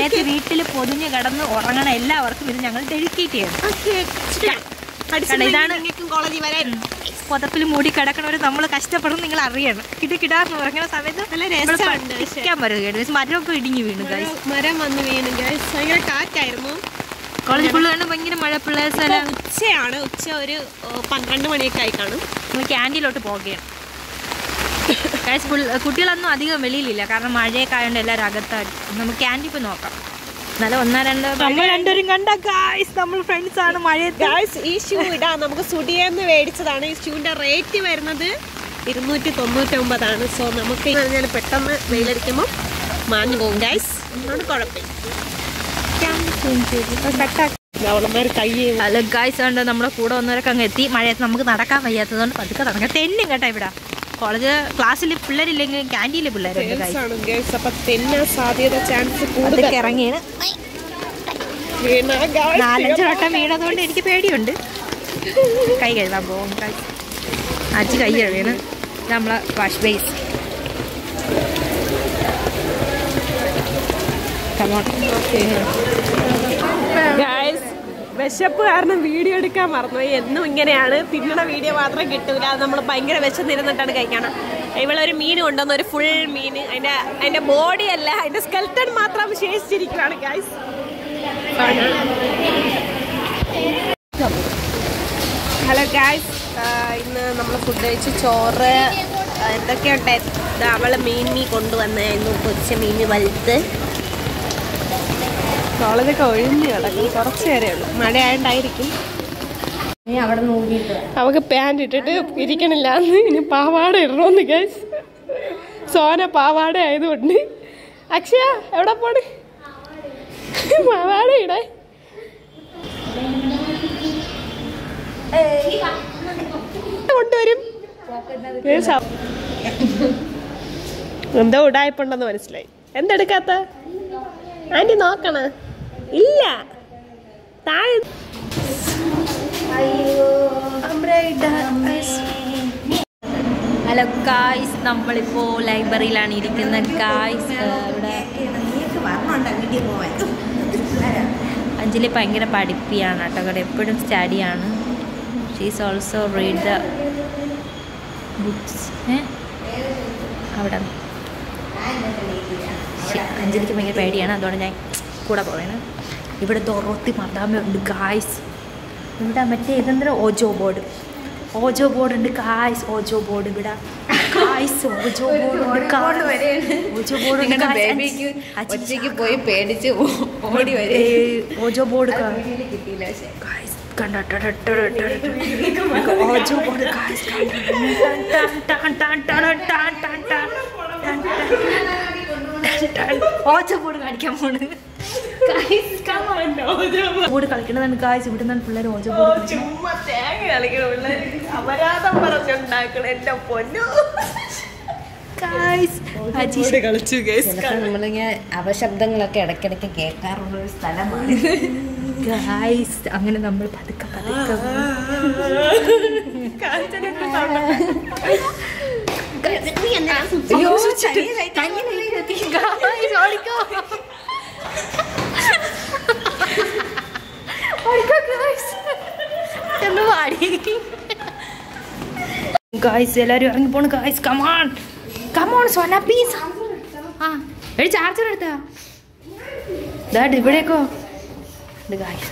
മഴയത്ത് വീട്ടിൽ പൊതിഞ്ഞ് കിടന്ന് ഉറങ്ങണ എല്ലാവർക്കും ഇത് ഞങ്ങൾ ഡെഡിക്കേറ്റ് ചെയ്യണം കണ്ടോ, ഇതാണ് കോളേജിൽ വരാൻ പുതപ്പിൽ മൂടി കിടക്കണവർ നമ്മൾ കഷ്ടപ്പെടും നിങ്ങൾ അറിയണം കിട കിടാന്ന് ഉറങ്ങുന്ന സമയത്ത് നല്ല നമ്മള് രസമുണ്ട് പക്ഷേ. പഠിക്കാൻ പറ്റും മരമൊക്കെ ഇടിഞ്ഞു വീണു guys. മരം വന്ന് വീണ് ഗൈസ് ഭയങ്കര കാറ്റായിരുന്നു കോളേജ് ഫുള്ള് കണ്ട് ഭയങ്കര മഴ പിള്ളേഴ്സ് ഇപ്പൊ എല്ലാം ഉച്ചയാണ് ഉച്ച ഒരു ഓ, പന്ത്രണ്ട് മണിയൊക്കെ ആയി കാണും നമ്മൾ ക്യാൻറ്റീനിലോട്ട് പോകുകയാണ് Guys, full- കുട്ടികളൊന്നും അധികം വെളിയിലില്ല കാരണം മഴയൊക്കെ ആയതുകൊണ്ട് എല്ലാവരും അകത്താണ് നമുക്ക് ക്യാൻറ്റീൻ പോയി നോക്കാം എന്നാലും ഒന്നോ രണ്ടോ നമ്മൾ രണ്ടുപേരും കണ്ട ഗായ്സ് നമ്മൾ ഫ്രണ്ട്സ് ആണ് മഴയത്ത് ഗൈസ് ഈ ഷൂ ഇടാം നമുക്ക് സുഡിയെന്ന് മേടിച്ചതാണ് ഈ ഷൂവിന്റെ റേറ്റ് വരുന്നത് ഇരുന്നൂറ്റി തൊണ്ണൂറ്റി ഒമ്പതാണ് സോ നമുക്ക് ഈ പറഞ്ഞാൽ പെട്ടെന്ന് വെയിലടിക്കുമ്പോൾ മാഞ്ഞു പോകും ഗൈസ് അതുകൊണ്ട് കുഴപ്പമില്ല അവളന്മാർ കൈ ഹലോ ഗായ്സ് കണ്ട് നമ്മുടെ കൂടെ വന്നവരൊക്കെ അങ്ങ് എത്തി മഴയത്ത് നമുക്ക് നടക്കാൻ വയ്യാത്തതുകൊണ്ട് പതുക്കെ തുടങ്ങാം തെന്നും കേട്ടോ ഇവിടെ കോളേജ് ക്ലാസ്സിൽ പിള്ളേരില്ലെങ്കിൽ ക്യാൻറ്റീനിൽ പിള്ളേരുണ്ട് ഗായ്സ് ആണ് ഗൈസ് അപ്പൊ തെന്നാൻ സാധ്യത ചാൻസ് കൂടുതൽ അതൊക്കെ ഇറങ്ങിയാണ് വീണാ guys. നാലഞ്ച് വട്ടം വീണതുകൊണ്ട് എനിക്ക് പേടിയുണ്ട് കൈ കഴുകാൻ പോകും കൈ അച്ഛൻ കൈ കഴുകയാണ് ഇത് നമ്മളെ വാഷ് ബേസ് ഗൈസ് വിശപ്പ് കാരണം വീഡിയോ എടുക്കാൻ മറന്നുപോയി എന്നും ഇങ്ങനെയാണ് തിന്നണ വീഡിയോ മാത്രം കിട്ടൂല അത് നമ്മൾ ഭയങ്കര വിശന്നിരുന്നിട്ടാണ് കഴിക്കണം ഇവളൊരു മീൻ കൊണ്ടുവന്ന ഒരു ഫുൾ മീൻ അതിന്റെ അതിന്റെ ബോഡി അല്ല അതിന്റെ സ്കെൽട്ടൺ മാത്രം ശേഷിച്ചിരിക്കുകയാണ് ഗൈസ് ഹലോ ഗൈസ് ഇന്ന് നമ്മൾ ഫുഡ് കഴിച്ച് ചോറ് ആ, എന്തൊക്കെയുണ്ട് ഇത് അവള് മീൻ മീൻ കൊണ്ടുവന്നായിരുന്നു പൊരിച്ച മീൻ വലുത്ത് കോളേജൊക്കെ ഒഴിഞ്ഞു കിടക്കും കുറച്ച് നേരമേ ഉള്ളൂ മഴ ആയതുകൊണ്ടായിരിക്കും അവിടെ നോക്കിയിട്ട് അവക്ക് പാൻറ് ഇട്ടിട്ട് ഇരിക്കണില്ല എന്ന് ഇനി പാവാട ഇടണമെന്ന് ഗൈസ് സോന പാവാട ആയതുകൊണ്ട് അക്ഷയ എവിടെ പോണ് പാവാട ഇടേ കൊണ്ടുവരും Guys, അവ- എന്തോ ഉടായ്പുണ്ടെന്ന് മനസ്സിലായി എന്തെടുക്കാത്ത ആന്റി നോക്കണ ഇല്ല താഴെ ഹലോ ഗായ്സ് നമ്മളിപ്പോൾ ലൈബ്രറിയിലാണ് ഇരിക്കുന്നത് ഗായ്സ് ഇവിടെ അഞ്ജലി ഭയങ്കര പഠിപ്പിയാണ് കേട്ടോ ഇവിടെ എപ്പോഴും സ്റ്റഡിയാണ് she's also read the books അവിടെ ശ്ശെ, അഞ്ജലിക്ക് ഭയങ്കര പേടിയാണ് അതുകൊണ്ട് ഞാൻ കൂടെ പോവാണ് ഇവിടെ ദൊറോത്തി മദാമയുണ്ട് ഗായ്സ് ഇവിടെ മറ്റേ ഇതെന്താ ഓജോ ബോർഡ് ഓജോ ബോർഡ് ഉണ്ട് ഗായ്സ് ഓജോ ബോർഡ് ഇവിടെ ഗായ്സ് ഓജോ ബോർഡ് ഉണ്ട് ഓജോ ബോർഡ് ഉണ്ട് ബേബിക്ക് ഒറ്റയ്ക്ക് പോയി പേടിച്ച് ഓടി വരെ ഓജോ ബോർഡ് കിട്ടിയില്ല പക്ഷെ ഗായ്സ് കണ്ട Ouija board guys Ouija board കാണിക്കാൻ പോണ് ബോർഡ് കളിക്കണതാണ് ഗായ്സ് ഇവിടെ നിന്നാണ് പിള്ളേർ ഓജോ ബോർഡ് ചുമ്മാ തേങ്ങ കളിക്കണ പിള്ളേര് അപരാധം പറഞ്ഞുണ്ടാക്കണ എന്റെ പൊന്നു ഗായ്സ് അജീഷ് കളിച്ചു ചിലപ്പോൾ നമ്മളിങ്ങനെ അപശബ്ദങ്ങളൊക്കെ ഇടയ്ക്കിടയ്ക്ക് കേൾക്കാറുള്ള ഒരു സ്ഥലമാണ് ഗായ്സ് അങ്ങനെ നമ്മൾ പതുക്കെ പതുക്കെ അയ്യോ തനിയെ എത്തി. ഗായ്സ് ഓടിക്കോ ഓടിക്കോ ഗായ്സ് എന്ന് പാടി ഗായ്സ് എല്ലാവരും ഇറങ്ങി പോണു guys come on come on Sona please ആ എടി ചാർജർ എടുത്താ ദാട്ട് ഇവിടേക്കോ ഇത് ഗായ്സ്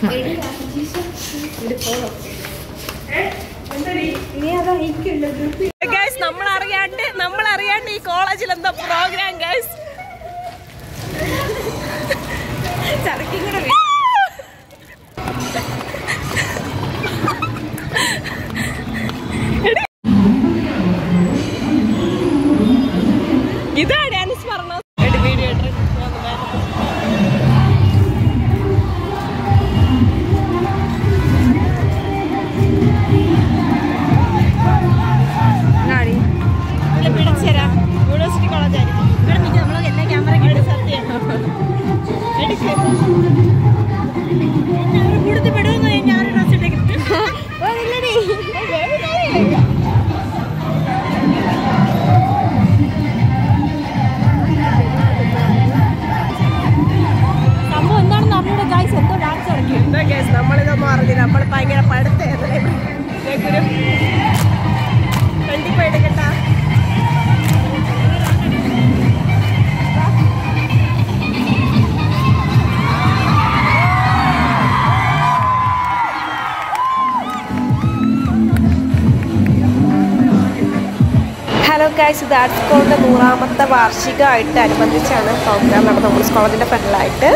ഗൈസ് നമ്മൾ അറിയാണ്ട് നമ്മൾ അറിയാണ്ട് ഈ കോളേജിൽ എന്താ പ്രോഗ്രാം ഗൈസ് ചരക്കിങ്ങനെ വീ- ഇതാ ഡാൻസ് പറഞ്ഞ വീഡിയോ പിടിച്ചുതരാം യൂണിവേഴ്സിറ്റി കോളേജായിരിക്കും ഇവിടെ നിൽക്കുക നമ്മൾ എല്ലാ ക്യാമറ സത്യം എടുക്ക് ഗൈസ് ഇത് ആർട്സ് സ്കൂളിൻ്റെ നൂറാമത്തെ വാർഷികമായിട്ട് അനുബന്ധിച്ചാണ് പ്രോഗ്രാം നടന്നത് നമ്മുടെ കോളേജിൻ്റെ ഫ്രണ്ടിലായിട്ട്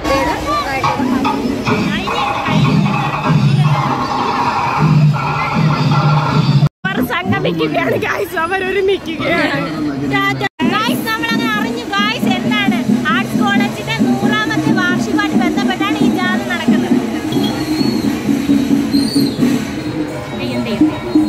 അവർ സംഗമിക്കുകയാണ് ഗൈസ് അവർ ഒരുമിക്കുകയാണ് ഗായ്സ് നമ്മളങ്ങനെ അറിഞ്ഞു ഗായ്സ് എന്താണ് ആർട്സ് കോളേജിന്റെ നൂറാമത്തെ വാർഷികമായിട്ട് ബന്ധപ്പെട്ടാണ് ഈ ജാഥ നടക്കുന്നത് എന്ത് ചെയ്യും